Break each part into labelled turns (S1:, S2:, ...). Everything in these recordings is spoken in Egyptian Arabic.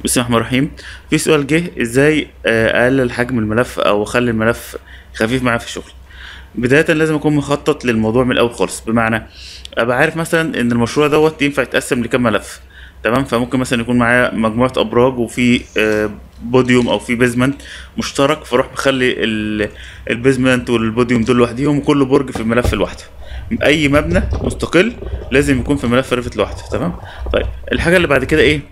S1: بسم الله الرحمن الرحيم في سؤال جه ازاي آه، اقلل حجم الملف او اخلي الملف خفيف معايا في الشغل بداية لازم اكون مخطط للموضوع من الاول خالص بمعنى ابقى عارف مثلا ان المشروع دوت ينفع يتقسم لكام ملف تمام فممكن مثلا يكون معايا مجموعة ابراج وفي آه، بوديوم او في بيزمنت مشترك فاروح مخلي ال- البيزمنت والبوديوم دول لوحديهم وكل برج في ملف لوحده اي مبنى مستقل لازم يكون في ملف ريفت لوحده تمام طيب الحاجة اللي بعد كده ايه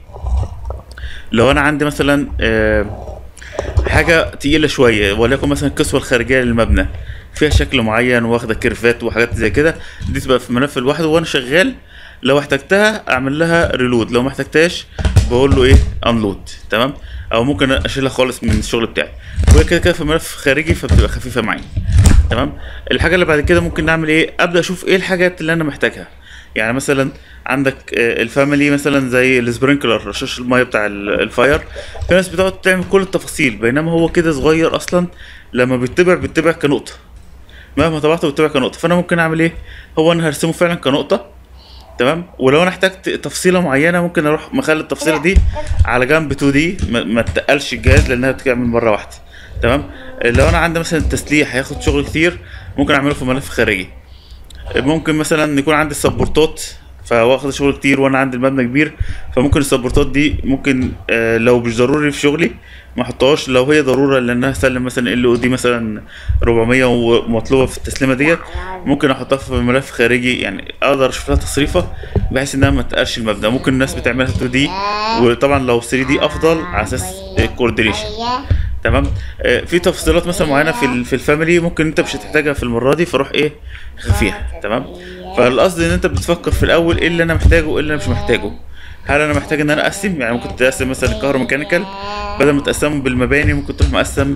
S1: لو انا عندي مثلا آه، حاجه تقيله شويه وليكن مثلا الكسوه الخارجيه للمبنى فيها شكل معين واخده كيرفات وحاجات زي كده دي تبقى في ملف لوحده وانا شغال لو احتجتها اعمل لها ريلود لو ما احتجتهاش بقول له ايه انلود تمام او ممكن اشيلها خالص من الشغل بتاعي وهي كده كده في ملف خارجي فبتبقى خفيفه معايا تمام الحاجه اللي بعد كده ممكن نعمل ايه ابدا اشوف ايه الحاجات اللي انا محتاجها يعني مثلا عندك آه، الفاميلي مثلا زي السبرينكلر رشاش الميه بتاع ال- الفاير في ناس بتقعد تعمل كل التفاصيل بينما هو كده صغير اصلا لما بيتبع بيتبع كنقطه مهما طبعته بيتبع كنقطه فانا ممكن اعمل ايه هو انا هرسمه فعلا كنقطه تمام ولو انا احتجت تفصيله معينه ممكن اروح مخلي التفصيله دي على جنب 2 دي ما, ما تقلش الجهاز لانها بتتعمل مره واحده تمام لو انا عندي مثلا تسليح هياخد شغل كتير ممكن اعمله في ملف خارجي ممكن مثلا يكون عندي سبورتات فواخد شغل كتير وانا عندي المبنى كبير فممكن السبورتات دي ممكن آه لو مش ضروري في شغلي ما احطهاش لو هي ضروره لانها اسلم مثلا ال او دي مثلا 400 ومطلوبه في التسليمه ديت ممكن احطها في ملف خارجي يعني اقدر اشوف لها تصريفه بحيث انها ما تقلش المبنى ممكن الناس بتعملها 2 دي وطبعا لو 3 دي افضل على اساس الكوردينيشن تمام آه، في تفصيلات مثلا معينه في ال- في الفاميلي ممكن انت مش هتحتاجها في المره دي فروح ايه خفيها تمام فالقصد ان انت بتفكر في الاول ايه اللي انا محتاجه وايه اللي انا مش محتاجه هل انا محتاج ان انا اقسم يعني ممكن تقسم مثلا الكهروميكانيكال بدل ما تقسمه بالمباني ممكن تروح مقسم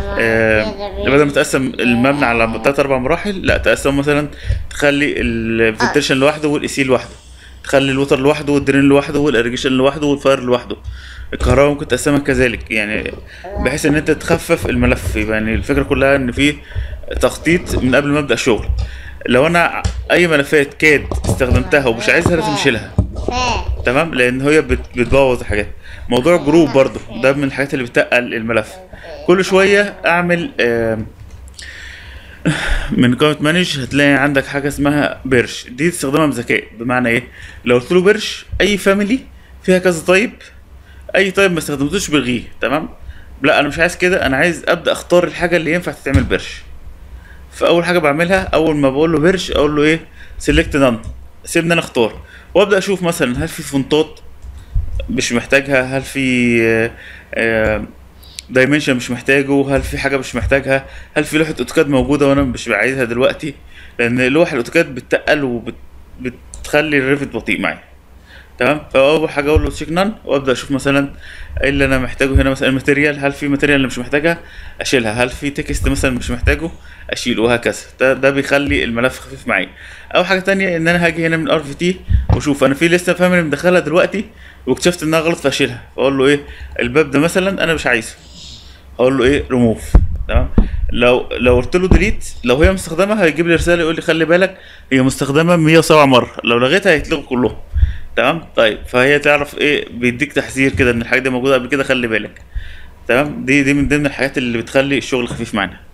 S1: آه بدل ما تقسم المبنى على تلات اربع مراحل لا تقسم مثلا تخلي الفنتيشن لوحده والاي سي لوحده تخلي الوتر لوحده والدرين لوحده والاريجيشن لوحده والفاير لوحده الكهرباء ممكن تقسمها كذلك يعني بحيث ان انت تخفف الملف يعني الفكره كلها ان في تخطيط من قبل ما ابدا الشغل لو انا اي ملفات كاد استخدمتها ومش عايزها لازم اشيلها تمام لان هي بت- بتبوظ الحاجات موضوع الجروب برضو ده من الحاجات اللي بتقل الملف كل شويه اعمل آم، من قائمة مانج هتلاقي عندك حاجة اسمها بيرش دي تستخدمها بذكاء بمعنى ايه لو قلت له بيرش اي فاميلي فيها كذا طيب اي طيب ما استخدمتوش بلغيه تمام لا انا مش عايز كده انا عايز ابدا اختار الحاجة اللي ينفع تتعمل بيرش فاول حاجة بعملها اول ما بقول له بيرش اقول له ايه سيلكت نان سيبني انا اختار وابدا اشوف مثلا هل في فونتات مش محتاجها هل في دايمنشن مش محتاجه هل في حاجه مش محتاجها هل في لوحه اوتوكاد موجوده وانا مش عايزها دلوقتي لان لوح الاوتوكاد بتتقل وبتخلي الريفت بطيء معايا تمام فاول حاجه اقول له تشيك نان وابدا اشوف مثلا ايه اللي انا محتاجه هنا مثلا الماتيريال هل في ماتيريال اللي مش محتاجها اشيلها هل في تكست مثلا مش محتاجه اشيله وهكذا ده, ده بيخلي الملف خفيف معايا او حاجه تانية ان انا هاجي هنا من ار في تي واشوف انا في لسه فاميلي مدخلها دلوقتي واكتشفت انها غلط فاشيلها فاقول له ايه الباب ده مثلا انا مش عايزه اقول له ايه ريموف تمام لو لو قلت له ديليت لو هي مستخدمه هيجيب لي رساله يقول لي خلي بالك هي مستخدمه 107 مره لو لغيتها هيتلغوا كلهم تمام طيب فهي تعرف ايه بيديك تحذير كده ان الحاجه دي موجوده قبل كده خلي بالك تمام دي دي من ضمن الحاجات اللي بتخلي الشغل خفيف معانا